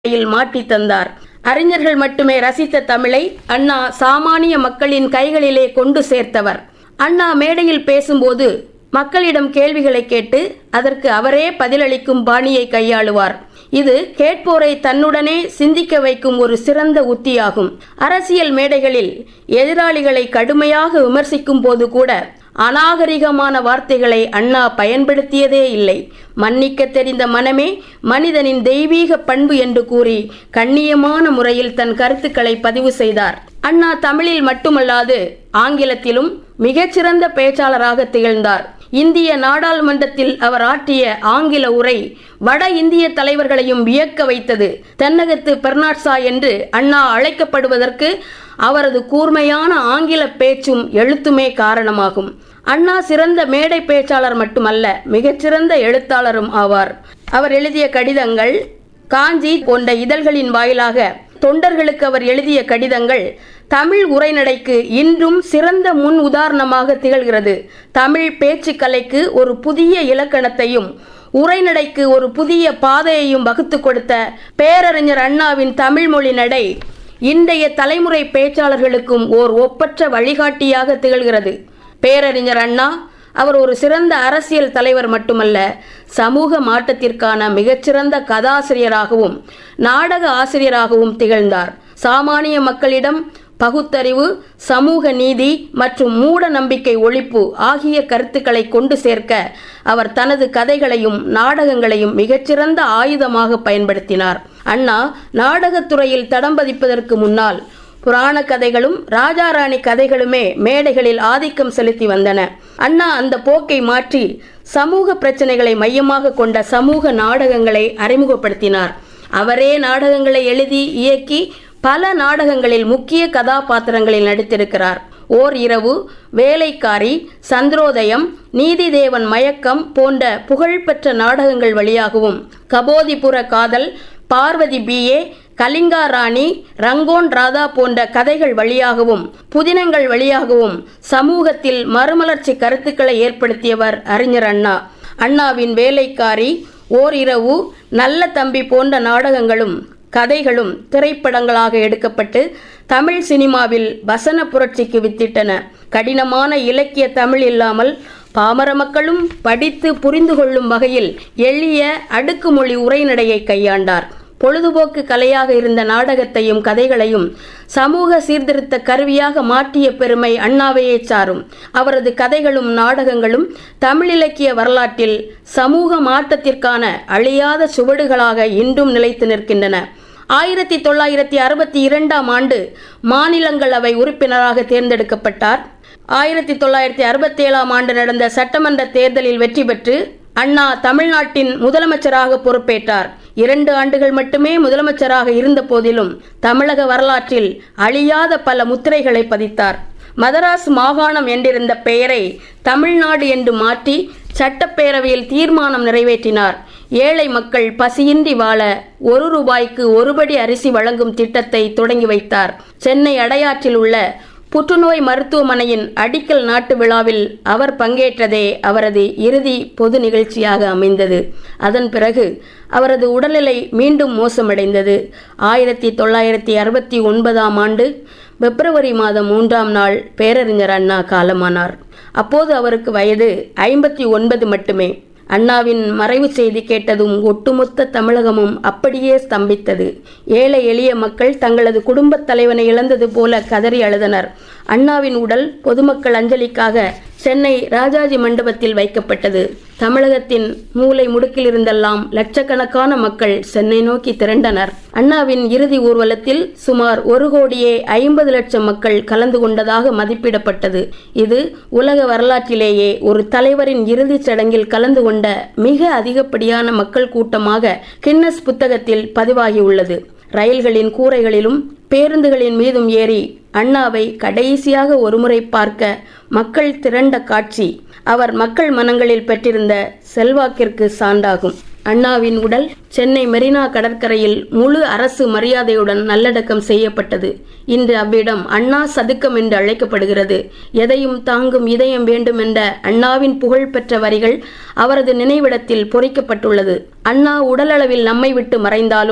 யில் மாற்றித் தந்தார் அறிஞர்கள் மட்டுமே ரசித்த தமிழை அண்ணா சாமானிய மக்களின் கைகளிலே கொண்டு சேர்த்தவர் அண்ணா மேடையில் பேசும்போது மக்களிடம் கேள்விகளை கேட்டு அதற்கு அவரே பதிலளிக்கும் பாணியை கையாளுவார் இது கேட்போரை தன்னுடனே சிந்திக்க வைக்கும் ஒரு சிறந்த உத்தியாகும் அரசியல் மேடைகளில் எதிராளிகளை கடுமையாக விமர்சிக்கும் போது கூட அநாகரிகமான வார்த்தைகளை அண்ணா பயன்படுத்தியதே இல்லை மன்னிக்க தெரிந்த மனமே மனிதனின் தெய்வீக பண்பு என்று கூறி கண்ணியமான முறையில் தன் கருத்துக்களை பதிவு செய்தார் அண்ணா தமிழில் மட்டுமல்லாது ஆங்கிலத்திலும் மிகச்சிறந்த பேச்சாளராக திகழ்ந்தார் இந்திய நாடாளுமன்றத்தில் அவர் ஆற்றிய ஆங்கில உரை வட இந்திய தலைவர்களையும் வியக்க வைத்தது தென்னகத்து பெர்னாட்சா என்று அண்ணா அழைக்கப்படுவதற்கு அவரது கூர்மையான ஆங்கில பேச்சும் எழுத்துமே காரணமாகும் அண்ணா சிறந்த மேடை பேச்சாளர் மட்டுமல்ல மிகச்சிறந்த எழுத்தாளரும் ஆவார் அவர் எழுதிய கடிதங்கள் காஞ்சி போன்ற இதழ்களின் வாயிலாக தொண்டர்களுக்கு அவர் எழுதிய கடிதங்கள் தமிழ் உரைநடைக்கு இன்றும் சிறந்த முன் உதாரணமாக திகழ்கிறது தமிழ் பேச்சுக்கலைக்கு ஒரு புதிய இலக்கணத்தையும் உரைநடைக்கு ஒரு புதிய பாதையையும் வகுத்து கொடுத்த பேரறிஞர் அண்ணாவின் தமிழ் மொழி நடை இன்றைய தலைமுறை பேச்சாளர்களுக்கும் ஓர் ஒப்பற்ற வழிகாட்டியாக திகழ்கிறது பேரறிஞர் அண்ணா அவர் ஒரு சிறந்த அரசியல் தலைவர் மட்டுமல்ல சமூக மாற்றத்திற்கான மிகச்சிறந்த கதாசிரியராகவும் நாடக ஆசிரியராகவும் திகழ்ந்தார் சாமானிய மக்களிடம் பகுத்தறிவு சமூக நீதி மற்றும் மூட நம்பிக்கை ஒழிப்பு ஆகிய கருத்துக்களை கொண்டு சேர்க்க அவர் தனது கதைகளையும் நாடகங்களையும் மிகச்சிறந்த ஆயுதமாக பயன்படுத்தினார் அண்ணா நாடகத்துறையில் தடம் பதிப்பதற்கு முன்னால் புராண கதைகளும் ராஜாராணி கதைகளுமே மேடைகளில் ஆதிக்கம் செலுத்தி வந்தன அண்ணா அந்த போக்கை மாற்றி சமூக பிரச்சனைகளை மையமாக கொண்ட சமூக நாடகங்களை அறிமுகப்படுத்தினார் அவரே நாடகங்களை எழுதி இயக்கி பல நாடகங்களில் முக்கிய கதாபாத்திரங்களில் நடித்திருக்கிறார் ஓர் இரவு வேலைக்காரி சந்திரோதயம் நீதிதேவன் மயக்கம் போன்ற புகழ்பெற்ற நாடகங்கள் வழியாகவும் கபோதிபுர காதல் பார்வதி பிஏ கலிங்கா ராணி ரங்கோன் ராதா போன்ற கதைகள் வழியாகவும் புதினங்கள் வழியாகவும் சமூகத்தில் மறுமலர்ச்சி கருத்துக்களை ஏற்படுத்தியவர் அறிஞர் அண்ணா அண்ணாவின் வேலைக்காரி ஓர் இரவு நல்ல தம்பி போன்ற நாடகங்களும் கதைகளும் திரைப்படங்களாக எடுக்கப்பட்டு தமிழ் சினிமாவில் வசன புரட்சிக்கு வித்திட்டன கடினமான இலக்கிய தமிழ் இல்லாமல் பாமர மக்களும் படித்து புரிந்து கொள்ளும் வகையில் எளிய அடுக்குமொழி உரைநடையை கையாண்டார் பொழுதுபோக்கு கலையாக இருந்த நாடகத்தையும் கதைகளையும் சமூக சீர்திருத்த கருவியாக மாற்றிய பெருமை அண்ணாவையே சாரும் அவரது கதைகளும் நாடகங்களும் தமிழ் இலக்கிய வரலாற்றில் சமூக மாற்றத்திற்கான அழியாத சுவடுகளாக இன்றும் நிலைத்து நிற்கின்றன ஆயிரத்தி தொள்ளாயிரத்தி அறுபத்தி இரண்டாம் ஆண்டு மாநிலங்களவை உறுப்பினராக தேர்ந்தெடுக்கப்பட்டார் ஆயிரத்தி தொள்ளாயிரத்தி அறுபத்தி ஏழாம் ஆண்டு நடந்த சட்டமன்ற தேர்தலில் வெற்றி பெற்று அண்ணா தமிழ்நாட்டின் முதலமைச்சராக பொறுப்பேற்றார் இரண்டு ஆண்டுகள் மட்டுமே முதலமைச்சராக இருந்த போதிலும் தமிழக வரலாற்றில் அழியாத பல முத்திரைகளை பதித்தார் மதராஸ் மாகாணம் என்றிருந்த பெயரை தமிழ்நாடு என்று மாற்றி சட்டப்பேரவையில் தீர்மானம் நிறைவேற்றினார் ஏழை மக்கள் பசியின்றி வாழ ஒரு ரூபாய்க்கு ஒருபடி அரிசி வழங்கும் திட்டத்தை தொடங்கி வைத்தார் சென்னை அடையாற்றில் உள்ள புற்றுநோய் மருத்துவமனையின் அடிக்கல் நாட்டு விழாவில் அவர் பங்கேற்றதே அவரது இறுதி பொது நிகழ்ச்சியாக அமைந்தது அதன் பிறகு அவரது உடல்நிலை மீண்டும் மோசமடைந்தது ஆயிரத்தி தொள்ளாயிரத்தி அறுபத்தி ஒன்பதாம் ஆண்டு பிப்ரவரி மாதம் மூன்றாம் நாள் பேரறிஞர் அண்ணா காலமானார் அப்போது அவருக்கு வயது ஐம்பத்தி ஒன்பது மட்டுமே அண்ணாவின் மறைவு செய்தி கேட்டதும் ஒட்டுமொத்த தமிழகமும் அப்படியே ஸ்தம்பித்தது ஏழை எளிய மக்கள் தங்களது குடும்பத் தலைவனை இழந்தது போல கதறி அழுதனர் அண்ணாவின் உடல் பொதுமக்கள் அஞ்சலிக்காக சென்னை ராஜாஜி மண்டபத்தில் வைக்கப்பட்டது தமிழகத்தின் மூலை முடுக்கில் இருந்தெல்லாம் லட்சக்கணக்கான மக்கள் சென்னை நோக்கி திரண்டனர் அண்ணாவின் இறுதி ஊர்வலத்தில் சுமார் ஒரு கோடியே ஐம்பது லட்சம் மக்கள் கலந்து கொண்டதாக மதிப்பிடப்பட்டது இது உலக வரலாற்றிலேயே ஒரு தலைவரின் இறுதிச் சடங்கில் கலந்து கொண்ட மிக அதிகப்படியான மக்கள் கூட்டமாக கின்னஸ் புத்தகத்தில் பதிவாகியுள்ளது ரயில்களின் கூரைகளிலும் பேருந்துகளின் மீதும் ஏறி அண்ணாவை கடைசியாக ஒருமுறை பார்க்க மக்கள் திரண்ட காட்சி அவர் மக்கள் மனங்களில் பெற்றிருந்த செல்வாக்கிற்கு சான்றாகும் அண்ணாவின் உடல் சென்னை மெரினா கடற்கரையில் முழு அரசு மரியாதையுடன் நல்லடக்கம் செய்யப்பட்டது இன்று அவ்விடம் அண்ணா சதுக்கம் என்று அழைக்கப்படுகிறது எதையும் தாங்கும் இதயம் வேண்டும் என்ற அண்ணாவின் புகழ்பெற்ற வரிகள் அவரது நினைவிடத்தில் பொறிக்கப்பட்டுள்ளது அண்ணா உடலளவில் நம்மை விட்டு மறைந்தாலும்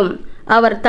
அவர்